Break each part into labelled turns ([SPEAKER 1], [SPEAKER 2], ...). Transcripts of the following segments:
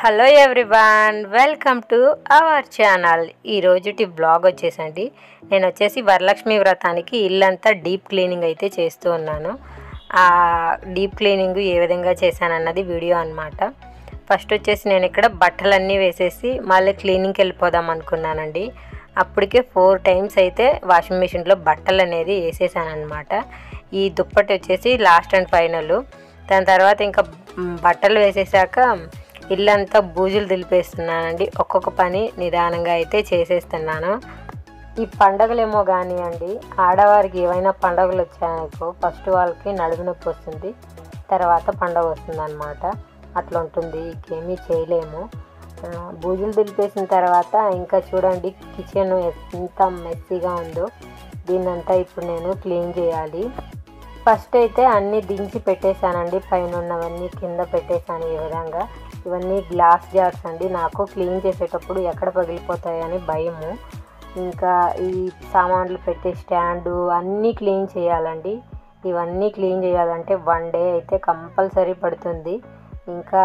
[SPEAKER 1] Hello everyone welcome to our channel ఈరోజుటి blog వచ్చేసండి నేను వచ్చేసి వరలక్ష్మి వ్రతానికి ఇల్లంతా డీప్ క్లీనింగ్ అయితే చేస్తూ ఉన్నాను ఆ డీప్ క్లీనింగ్ ఏ విధంగా చేశానన్నది వీడియో అన్నమాట ఫస్ట్ వచ్చేసి నేను ఇక్కడ బట్టలన్నీ వేసేసి మళ్ళీ క్లీనింగ్కి వెళ్ళిపోదాం అనుకున్నానండి అప్పటికే ఫోర్ టైమ్స్ అయితే వాషింగ్ మిషన్లో బట్టలు అనేది వేసేసాను అనమాట ఈ దుప్పటి వచ్చేసి లాస్ట్ అండ్ ఫైనల్ దాని తర్వాత ఇంకా మ్, బట్టలు వేసేసాక ఇల్లంతా బూజులు దులిపేస్తున్నానండి ఒక్కొక్క పని నిదానంగా అయితే చేసేస్తున్నాను ఈ పండగలేమో కానివ్వండి ఆడవారికి ఏవైనా పండగలు వచ్చాయనుకో ఫస్ట్ వాళ్ళకి నడుము నొప్పి వస్తుంది తర్వాత పండగ వస్తుంది అనమాట అట్లా ఉంటుంది ఇంకేమీ చేయలేము ఆ, బూజులు దులిపేసిన తర్వాత ఇంకా చూడండి కిచెన్ ఎంత మెస్సీగా ఉందో దీన్నంతా ఇప్పుడు నేను క్లీన్ చేయాలి ఫస్ట్ అయితే అన్నీ దించి పెట్టేశానండి పైన ఉన్నవన్నీ కింద పెట్టేశాను ఈ విధంగా ఇవన్నీ గ్లాస్ జార్స్ అండి నాకు క్లీన్ చేసేటప్పుడు ఎక్కడ పగిలిపోతాయని భయము ఇంకా ఈ సామాన్లు పెట్టే స్టాండు అన్నీ క్లీన్ చేయాలండి ఇవన్నీ క్లీన్ చేయాలంటే వన్ డే అయితే కంపల్సరీ పడుతుంది ఇంకా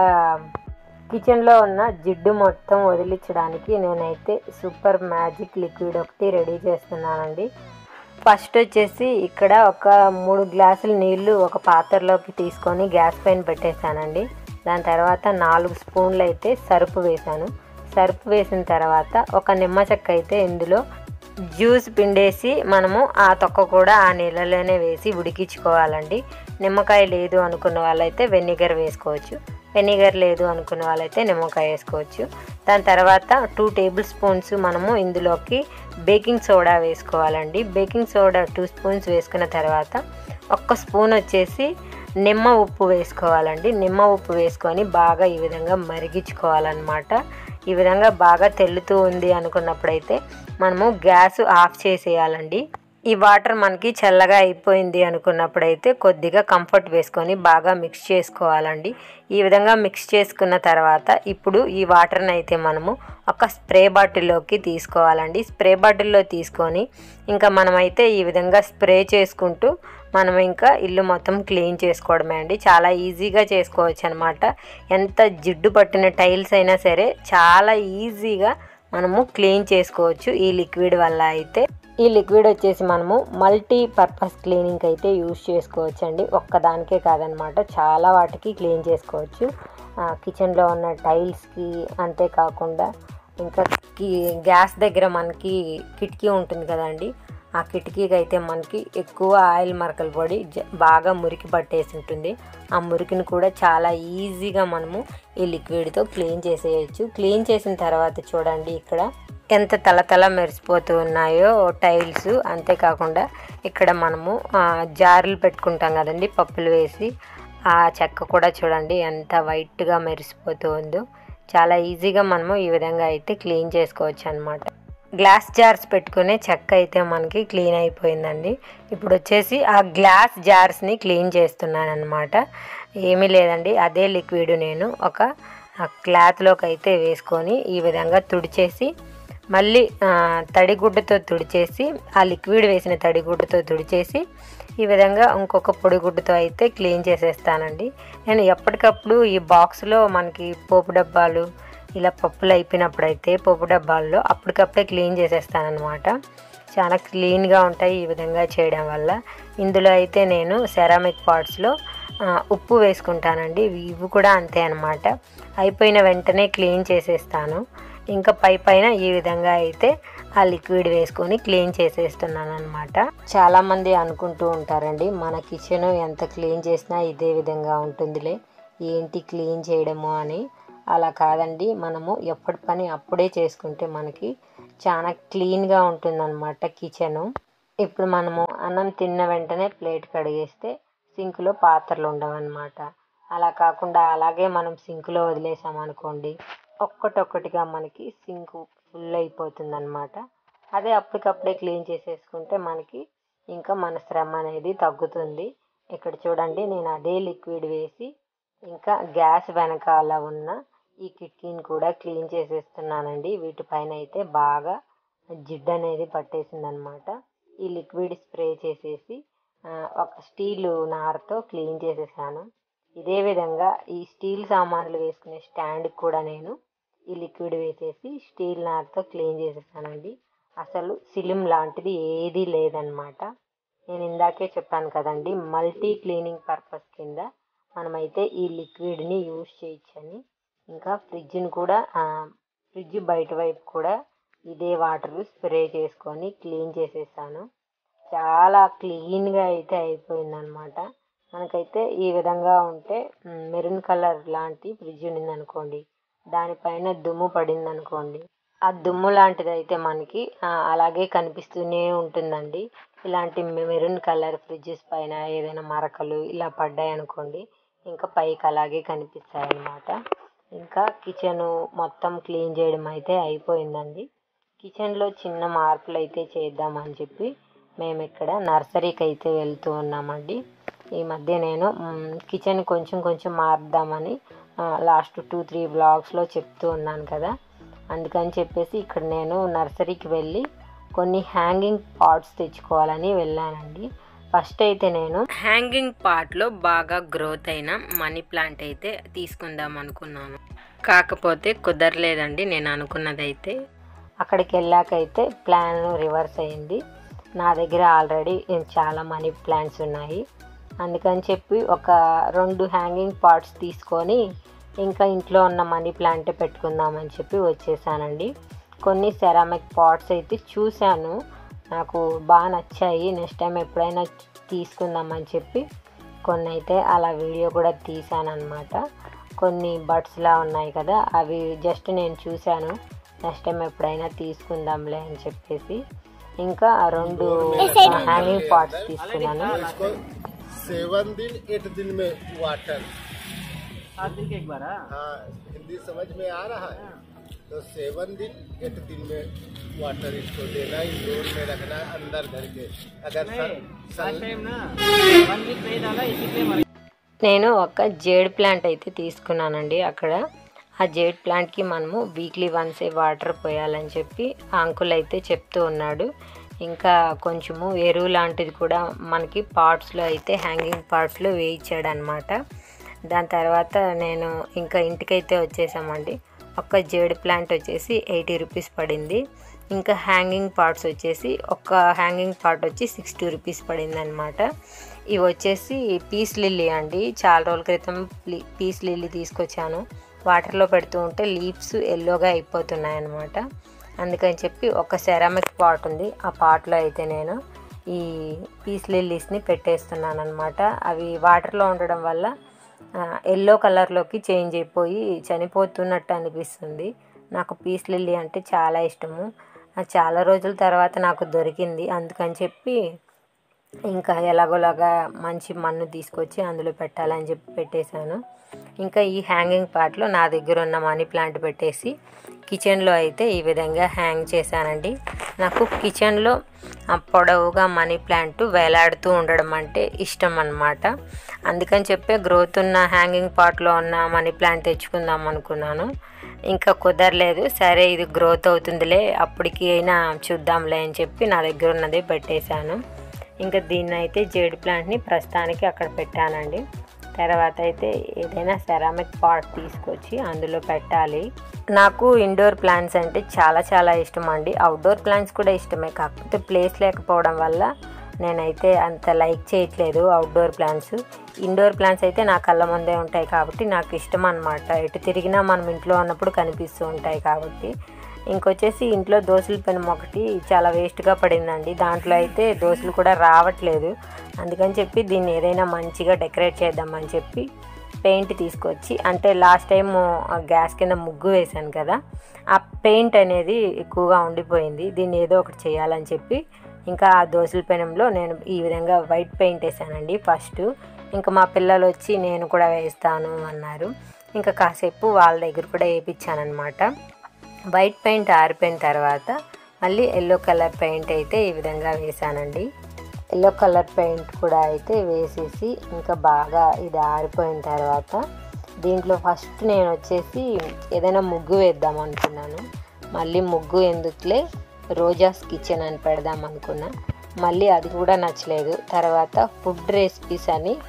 [SPEAKER 1] కిచెన్లో ఉన్న జిడ్డు మొత్తం వదిలించడానికి నేనైతే సూపర్ మ్యాజిక్ లిక్విడ్ ఒకటి రెడీ చేస్తున్నానండి ఫస్ట్ వచ్చేసి ఇక్కడ ఒక మూడు గ్లాసులు నీళ్లు ఒక పాత్రలోకి తీసుకొని గ్యాస్ పైన పెట్టేశానండి దాని తర్వాత నాలుగు స్పూన్లు అయితే సరుపు వేశాను సరుపు వేసిన తర్వాత ఒక నిమ్మ చెక్క అయితే ఇందులో జ్యూస్ పిండేసి మనము ఆ తొక్క కూడా ఆ నీళ్ళలోనే వేసి ఉడికించుకోవాలండి నిమ్మకాయ లేదు అనుకున్న వాళ్ళైతే వెనిగర్ వేసుకోవచ్చు వెనిగర్ లేదు అనుకున్న వాళ్ళైతే నిమ్మకాయ వేసుకోవచ్చు దాని తర్వాత టూ టేబుల్ స్పూన్స్ మనము ఇందులోకి బేకింగ్ సోడా వేసుకోవాలండి బేకింగ్ సోడా టూ స్పూన్స్ వేసుకున్న తర్వాత ఒక్క స్పూన్ వచ్చేసి నిమ్మ ఉప్పు వేసుకోవాలండి నిమ్మ ఉప్పు వేసుకొని బాగా ఈ విధంగా మరిగించుకోవాలన్నమాట ఈ విధంగా బాగా తెల్లుతూ ఉంది అనుకున్నప్పుడైతే మనము గ్యాస్ ఆఫ్ చేసేయాలండి ఈ వాటర్ మనకి చల్లగా అయిపోయింది అనుకున్నప్పుడైతే కొద్దిగా కంఫర్ట్ వేసుకొని బాగా మిక్స్ చేసుకోవాలండి ఈ విధంగా మిక్స్ చేసుకున్న తర్వాత ఇప్పుడు ఈ వాటర్ని అయితే మనము ఒక స్ప్రే బాటిల్లోకి తీసుకోవాలండి స్ప్రే బాటిల్లో తీసుకొని ఇంకా మనమైతే ఈ విధంగా స్ప్రే చేసుకుంటూ మనం ఇంకా ఇల్లు మొత్తం క్లీన్ చేసుకోవడమే అండి చాలా ఈజీగా చేసుకోవచ్చు అనమాట ఎంత జిడ్డు పట్టిన టైల్స్ అయినా సరే చాలా ఈజీగా మనము క్లీన్ చేసుకోవచ్చు ఈ లిక్విడ్ వల్ల అయితే ఈ లిక్విడ్ వచ్చేసి మనము మల్టీ పర్పస్ క్లీనింగ్ అయితే యూజ్ చేసుకోవచ్చు అండి ఒక్కదానికే కాదనమాట చాలా వాటికి క్లీన్ చేసుకోవచ్చు ఆ, కిచెన్లో ఉన్న టైల్స్కి అంతేకాకుండా ఇంకా కి- గ్యాస్ దగ్గర మనకి కిటికీ ఉంటుంది కదండి ఆ కిటికీకి అయితే మనకి ఎక్కువ ఆయిల్ మరకలు పడి జ- బాగా మురికి పట్టేసి ఉంటుంది ఆ మురికిని కూడా చాలా ఈజీగా మనము ఈ లిక్విడ్తో క్లీన్ చేసేయచ్చు క్లీన్ చేసిన తర్వాత చూడండి ఇక్కడ ఎంత తలతల మెరిసిపోతూ ఉన్నాయో టైల్స్ అంతేకాకుండా ఇక్కడ మనము ఆ, జారులు పెట్టుకుంటాం కదండి పప్పులు వేసి ఆ చెక్క కూడా చూడండి ఎంత వైట్గా మెరిసిపోతూ ఉందో చాలా ఈజీగా మనము ఈ విధంగా అయితే క్లీన్ చేసుకోవచ్చు అనమాట గ్లాస్ జార్స్ పెట్టుకునే చెక్క అయితే మనకి క్లీన్ అయిపోయిందండి ఇప్పుడు వచ్చేసి ఆ గ్లాస్ జార్స్ని క్లీన్ చేస్తున్నాను అనమాట ఏమీ లేదండి అదే లిక్విడ్ నేను ఒక క్లాత్లోకి అయితే వేసుకొని ఈ విధంగా తుడిచేసి మళ్ళీ ఆ, తడిగుడ్డతో తుడిచేసి ఆ లిక్విడ్ వేసిన తడిగుడ్డతో తుడిచేసి ఈ విధంగా ఇంకొక పొడిగుడ్డతో అయితే క్లీన్ చేసేస్తానండి నేను ఎప్పటికప్పుడు ఈ బాక్స్లో మనకి పోపు డబ్బాలు ఇలా పప్పులు అయిపోయినప్పుడు అయితే పోపు డబ్బాల్లో అప్పటికప్పుడే క్లీన్ చేసేస్తానమాట చాలా క్లీన్గా ఉంటాయి ఈ విధంగా చేయడం వల్ల ఇందులో అయితే నేను సెరామిక్ పాట్స్లో ఉప్పు వేసుకుంటానండి ఇవి కూడా అంతే అనమాట అయిపోయిన వెంటనే క్లీన్ చేసేస్తాను ఇంకా పై పైన ఈ విధంగా అయితే ఆ లిక్విడ్ వేసుకొని క్లీన్ చేసేస్తున్నాను అనమాట చాలామంది అనుకుంటూ ఉంటారండి మన కిచెన్ ఎంత క్లీన్ చేసినా ఇదే విధంగా ఉంటుందిలే ఏంటి క్లీన్ చేయడము అని అలా కాదండి మనము ఎప్పటి పని అప్పుడే చేసుకుంటే మనకి చాలా క్లీన్గా ఉంటుందన్నమాట కిచెను ఇప్పుడు మనము అన్నం తిన్న వెంటనే ప్లేట్ కడిగేస్తే సింక్లో పాత్రలు ఉండవన్నమాట అలా కాకుండా అలాగే మనం సింక్లో వదిలేసామనుకోండి ఒక్కటొక్కటిగా మనకి సింక్ ఫుల్ అయిపోతుంది అనమాట అదే అప్పటికప్పుడే క్లీన్ చేసేసుకుంటే మనకి ఇంకా మన శ్రమ అనేది తగ్గుతుంది ఇక్కడ చూడండి నేను అదే లిక్విడ్ వేసి ఇంకా గ్యాస్ వెనకాల ఉన్న ఈ కిటికీని కూడా క్లీన్ చేసేస్తున్నానండి వీటిపైన అయితే బాగా జిడ్డు అనేది పట్టేసింది అనమాట ఈ లిక్విడ్ స్ప్రే చేసేసి ఆ, ఒక స్టీల్ నారతో క్లీన్ చేసేసాను ఇదే విధంగా ఈ స్టీల్ సామాన్లు వేసుకునే స్టాండ్కి కూడా నేను ఈ లిక్విడ్ వేసేసి స్టీల్ నార్తో క్లీన్ చేసేసానండి అసలు సిలిం లాంటిది ఏదీ లేదనమాట నేను ఇందాకే చెప్పాను కదండి మల్టీ క్లీనింగ్ పర్పస్ కింద మనమైతే ఈ లిక్విడ్ని యూజ్ చేయొచ్చని ఇంకా ఫ్రిడ్జ్ని కూడా ఫ్రిడ్జ్ బయట వైపు కూడా ఇదే వాటర్ స్ప్రే చేసుకొని క్లీన్ చేసేసాను చాలా క్లీన్గా అయితే అయిపోయిందనమాట మనకైతే ఈ విధంగా ఉంటే మెరూన్ కలర్ లాంటి ఫ్రిడ్జ్ ఉండిందనుకోండి దానిపైన దుమ్ము పడింది అనుకోండి ఆ దుమ్ము లాంటిది అయితే మనకి అలాగే కనిపిస్తూనే ఉంటుందండి ఇలాంటి మెరూన్ కలర్ ఫ్రిడ్జెస్ పైన ఏదైనా మరకలు ఇలా పడ్డాయి అనుకోండి ఇంకా పైకి అలాగే కనిపిస్తాయి అన్నమాట ఇంకా కిచెన్ మొత్తం క్లీన్ చేయడం అయితే అయిపోయిందండి కిచెన్లో చిన్న మార్పులు అయితే చేద్దామని చెప్పి మేము ఇక్కడ నర్సరీకి అయితే వెళ్తూ ఉన్నామండి ఈ మధ్య నేను కిచెన్ కొంచెం కొంచెం మారుద్దామని లాస్ట్ టూ త్రీ బ్లాగ్స్లో చెప్తూ ఉన్నాను కదా అందుకని చెప్పేసి ఇక్కడ నేను నర్సరీకి వెళ్ళి కొన్ని హ్యాంగింగ్ పాట్స్ తెచ్చుకోవాలని వెళ్ళానండి ఫస్ట్ అయితే నేను హ్యాంగింగ్ పార్ట్లో బాగా గ్రోత్ అయిన మనీ ప్లాంట్ అయితే తీసుకుందాం అనుకున్నాను కాకపోతే కుదరలేదండి నేను అనుకున్నదైతే అక్కడికి వెళ్ళాకైతే ప్లాన్ రివర్స్ అయింది నా దగ్గర ఆల్రెడీ చాలా మనీ ప్లాంట్స్ ఉన్నాయి అందుకని చెప్పి ఒక రెండు హ్యాంగింగ్ పాట్స్ తీసుకొని ఇంకా ఇంట్లో ఉన్న మనీ ప్లాంట్ పెట్టుకుందామని చెప్పి వచ్చేసానండి కొన్ని సెరామిక్ పాట్స్ అయితే చూశాను నాకు బాగా నచ్చాయి నెక్స్ట్ టైం ఎప్పుడైనా తీసుకుందామని చెప్పి కొన్ని అయితే అలా వీడియో కూడా తీసాను అనమాట కొన్ని బడ్స్లా ఉన్నాయి కదా అవి జస్ట్ నేను చూశాను నెక్స్ట్ టైం ఎప్పుడైనా తీసుకుందాంలే అని చెప్పేసి ఇంకా రెండు హ్యాంగింగ్ పాట్స్ తీసుకున్నాను
[SPEAKER 2] सेवन दिन एट दिन में वाटर
[SPEAKER 3] सात दिन के एक बार हाँ?
[SPEAKER 2] हाँ हिंदी समझ में आ रहा है तो सेवन दिन एट दिन में वाटर इसको देना इंडोर में रखना अंदर घर के अगर
[SPEAKER 3] नहीं
[SPEAKER 2] सन,
[SPEAKER 3] फर्स्ट
[SPEAKER 2] सन,
[SPEAKER 3] टाइम ना वन वीक नहीं डाला इसीलिए मर
[SPEAKER 1] నేను ఒక జేడ్ ప్లాంట్ అయితే తీసుకున్నానండి అక్కడ ఆ జేడ్ ప్లాంట్కి మనము వీక్లీ వన్సే వాటర్ పోయాలని చెప్పి ఆ అంకుల్ అయితే చెప్తూ ఉన్నాడు ఇంకా కొంచెము ఎరువు లాంటిది కూడా మనకి పాట్స్లో అయితే హ్యాంగింగ్ పాట్స్లో వేయించాడు అనమాట దాని తర్వాత నేను ఇంకా ఇంటికైతే వచ్చేసామండి ఒక్క జేడ్ ప్లాంట్ వచ్చేసి ఎయిటీ రూపీస్ పడింది ఇంకా హ్యాంగింగ్ పార్ట్స్ వచ్చేసి ఒక హ్యాంగింగ్ పార్ట్ వచ్చి సిక్స్టీ రూపీస్ పడింది అనమాట ఇవి వచ్చేసి పీస్ లిల్లీ అండి చాలా రోజుల క్రితం లి- పీస్ లిల్లీ తీసుకొచ్చాను వాటర్లో పెడుతూ ఉంటే లీవ్స్ ఎల్లోగా అయిపోతున్నాయి అనమాట అందుకని చెప్పి ఒక సెరామిక్ పాట్ ఉంది ఆ పాట్లో అయితే నేను ఈ పీస్ లిల్లీస్ని పెట్టేస్తున్నాను అనమాట అవి వాటర్లో ఉండడం వల్ల ఎల్లో కలర్లోకి చేంజ్ అయిపోయి చనిపోతున్నట్టు అనిపిస్తుంది నాకు పీస్ లిల్లీ అంటే చాలా ఇష్టము అది చాలా రోజుల తర్వాత నాకు దొరికింది అందుకని చెప్పి ఇంకా ఎలాగోలాగా మంచి మన్ను తీసుకొచ్చి అందులో పెట్టాలని చెప్పి పెట్టేశాను ఇంకా ఈ హ్యాంగింగ్ పార్ట్లో నా దగ్గర ఉన్న మనీ ప్లాంట్ పెట్టేసి కిచెన్లో అయితే ఈ విధంగా హ్యాంగ్ చేశానండి నాకు కిచెన్లో ఆ పొడవుగా మనీ ప్లాంట్ వేలాడుతూ ఉండడం అంటే ఇష్టం అన్నమాట అందుకని చెప్పే గ్రోత్ ఉన్న హ్యాంగింగ్ పాట్లో ఉన్న మనీ ప్లాంట్ తెచ్చుకుందాం అనుకున్నాను ఇంకా కుదరలేదు సరే ఇది గ్రోత్ అవుతుందిలే అప్పటికి అయినా చూద్దాంలే అని చెప్పి నా దగ్గర ఉన్నదే పెట్టేశాను ఇంకా దీన్ని అయితే జేడ్ ప్లాంట్ని ప్రస్తుతానికి అక్కడ పెట్టానండి తర్వాత అయితే ఏదైనా సెరామిక్ పాట్ తీసుకొచ్చి అందులో పెట్టాలి నాకు ఇండోర్ ప్లాంట్స్ అంటే చాలా చాలా ఇష్టం అండి అవుట్డోర్ ప్లాంట్స్ కూడా ఇష్టమే కాకపోతే ప్లేస్ లేకపోవడం వల్ల నేనైతే అంత లైక్ చేయట్లేదు అవుట్డోర్ ప్లాంట్స్ ఇండోర్ ప్లాంట్స్ అయితే నా కళ్ళ ముందే ఉంటాయి కాబట్టి నాకు ఇష్టం అనమాట ఎటు తిరిగినా మనం ఇంట్లో ఉన్నప్పుడు కనిపిస్తూ ఉంటాయి కాబట్టి ఇంకొచ్చేసి ఇంట్లో దోశల పెనం ఒకటి చాలా వేస్ట్గా పడిందండి దాంట్లో అయితే దోశలు కూడా రావట్లేదు అందుకని చెప్పి దీన్ని ఏదైనా మంచిగా డెకరేట్ చేద్దామని చెప్పి పెయింట్ తీసుకొచ్చి అంటే లాస్ట్ టైం గ్యాస్ కింద ముగ్గు వేశాను కదా ఆ పెయింట్ అనేది ఎక్కువగా ఉండిపోయింది దీన్ని ఏదో ఒకటి చేయాలని చెప్పి ఇంకా ఆ దోశల పెనంలో నేను ఈ విధంగా వైట్ పెయింట్ వేసానండి ఫస్ట్ ఇంకా మా పిల్లలు వచ్చి నేను కూడా వేస్తాను అన్నారు ఇంకా కాసేపు వాళ్ళ దగ్గర కూడా వేయించానమాట వైట్ పెయింట్ ఆరిపోయిన తర్వాత మళ్ళీ ఎల్లో కలర్ పెయింట్ అయితే ఈ విధంగా వేసానండి ఎల్లో కలర్ పెయింట్ కూడా అయితే వేసేసి ఇంకా బాగా ఇది ఆరిపోయిన తర్వాత దీంట్లో ఫస్ట్ నేను వచ్చేసి ఏదైనా ముగ్గు వేద్దాం అనుకున్నాను మళ్ళీ ముగ్గు ఎందుకులే రోజాస్ కిచెన్ అని పెడదాం అనుకున్నా మళ్ళీ అది కూడా నచ్చలేదు తర్వాత ఫుడ్ రెసిపీస్ అని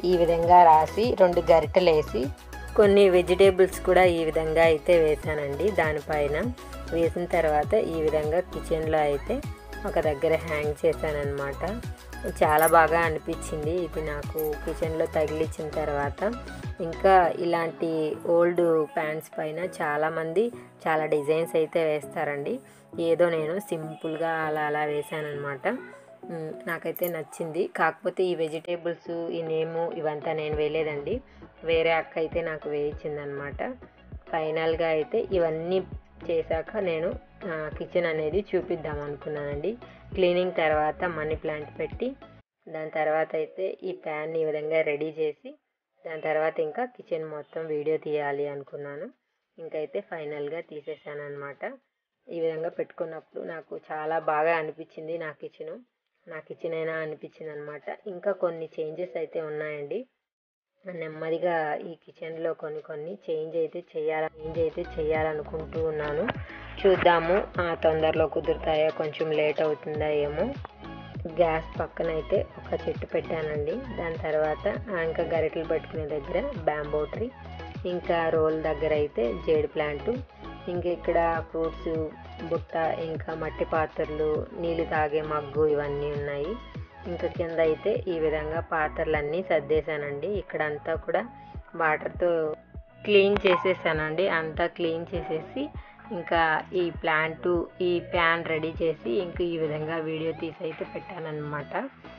[SPEAKER 1] ఈ విధంగా రాసి రెండు గరిటెలు వేసి కొన్ని వెజిటేబుల్స్ కూడా ఈ విధంగా అయితే వేసానండి దానిపైన వేసిన తర్వాత ఈ విధంగా కిచెన్లో అయితే ఒక దగ్గర హ్యాంగ్ చేశానన్నమాట చాలా బాగా అనిపించింది ఇది నాకు కిచెన్లో తగిలించిన తర్వాత ఇంకా ఇలాంటి ఓల్డ్ ప్యాంట్స్ పైన చాలామంది చాలా డిజైన్స్ అయితే వేస్తారండి ఏదో నేను సింపుల్గా అలా అలా వేసానమాట నాకైతే నచ్చింది కాకపోతే ఈ వెజిటేబుల్స్ ఈ నేము ఇవంతా నేను వేయలేదండి వేరే అక్క అయితే నాకు వేయించిందనమాట ఫైనల్గా అయితే ఇవన్నీ చేశాక నేను కిచెన్ అనేది చూపిద్దాం అనుకున్నానండి క్లీనింగ్ తర్వాత మనీ ప్లాంట్ పెట్టి దాని తర్వాత అయితే ఈ ప్యాన్ ఈ విధంగా రెడీ చేసి దాని తర్వాత ఇంకా కిచెన్ మొత్తం వీడియో తీయాలి అనుకున్నాను ఇంకైతే ఫైనల్గా తీసేసాను అనమాట ఈ విధంగా పెట్టుకున్నప్పుడు నాకు చాలా బాగా అనిపించింది నా కిచెను నా కిచెన్ అయినా అనిపించింది అనమాట ఇంకా కొన్ని చేంజెస్ అయితే ఉన్నాయండి నెమ్మదిగా ఈ కిచెన్లో కొన్ని కొన్ని చేంజ్ అయితే చేయాల చేంజ్ అయితే చేయాలనుకుంటూ ఉన్నాను చూద్దాము ఆ, తొందరలో కుదురుతాయో కొంచెం లేట్ అవుతుందా ఏమో గ్యాస్ పక్కన అయితే ఒక చెట్టు పెట్టానండి దాని తర్వాత ఆ, ఇంకా గరిటెలు పట్టుకునే దగ్గర బ్యాంబో ట్రీ ఇంకా రోల్ దగ్గర అయితే జేడ్ ప్లాంట్ ఇంకా ఇక్కడ ఫ్రూట్స్ బుట్ట ఇంకా మట్టి పాత్రలు నీళ్ళు తాగే మగ్గు ఇవన్నీ ఉన్నాయి ఇంకా కింద అయితే ఈ విధంగా పాత్రలన్నీ సర్దేశానండి ఇక్కడ అంతా కూడా వాటర్తో క్లీన్ చేసేసానండి అంతా క్లీన్ చేసేసి ఇంకా ఈ ప్లాంట్ ఈ ప్యాన్ రెడీ చేసి ఇంకా ఈ విధంగా వీడియో తీసి అయితే పెట్టానన్నమాట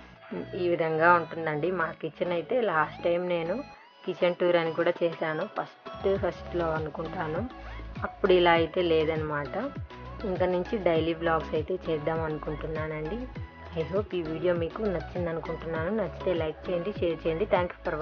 [SPEAKER 1] ఈ విధంగా ఉంటుందండి మా కిచెన్ అయితే లాస్ట్ టైం నేను కిచెన్ టూర్ అని కూడా చేశాను ఫస్ట్ ఫస్ట్లో అనుకుంటాను అప్పుడు ఇలా అయితే లేదనమాట ఇంకా నుంచి డైలీ బ్లాగ్స్ అయితే చేద్దాం అనుకుంటున్నానండి ఐ హోప్ ఈ వీడియో మీకు నచ్చింది అనుకుంటున్నాను నచ్చితే లైక్ చేయండి షేర్ చేయండి థ్యాంక్ యూ ఫర్